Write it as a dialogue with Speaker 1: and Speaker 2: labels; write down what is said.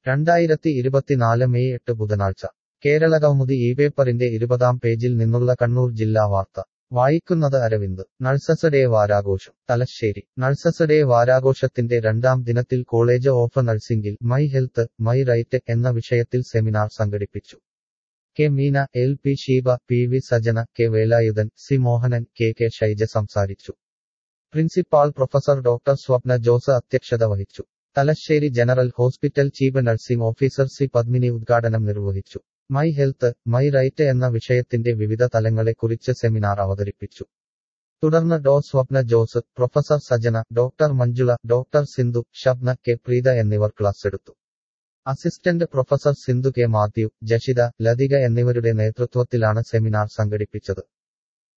Speaker 1: രണ്ടായിരത്തി ഇരുപത്തിനാല് മെയ് എട്ട് ബുധനാഴ്ച കേരളകൗമുദി ഈ പേപ്പറിന്റെ ഇരുപതാം പേജിൽ നിന്നുള്ള കണ്ണൂർ ജില്ലാ വാർത്ത വായിക്കുന്നത് അരവിന്ദ് നഴ്സസ് ഡേ വാരാഘോഷം തലശ്ശേരി നഴ്സസ് ഡേ വാരാഘോഷത്തിന്റെ രണ്ടാം ദിനത്തിൽ കോളേജ് ഓഫ് നഴ്സിംഗിൽ മൈ ഹെൽത്ത് മൈ റൈറ്റ് എന്ന വിഷയത്തിൽ സെമിനാർ സംഘടിപ്പിച്ചു K Meena L P Sheeba P V Sajana K Velayudhan C Mohanan K K Shaija സംസാരിച്ചു principal professor doctor Swapna Jose അധ്യക്ഷത വഹിച്ചു Thalassery general hospital chief nursing officer C Padmini ഉദ്ഘാടനം നിർവഹിച്ചു മൈ ഹെൽത്ത് മൈ റൈറ്റ് എന്ന വിഷയത്തിന്റെ വിവിധ തലങ്ങളെക്കുറിച്ച് സെമിനാർ അവതരിപ്പിച്ചു തുടർന്ന് Dr Swapna Jose professor Sajana doctor Manjula doctor Sindhu Shabna K Preetha എന്നിവർ ക്ലാസ് എടുത്തു assistant professor Sindhu K Mathew Jashitha Lathika എന്നിവരുടെ നേതൃത്വത്തിലാണ് സെമിനാർ സംഘടിപ്പിച്ചത്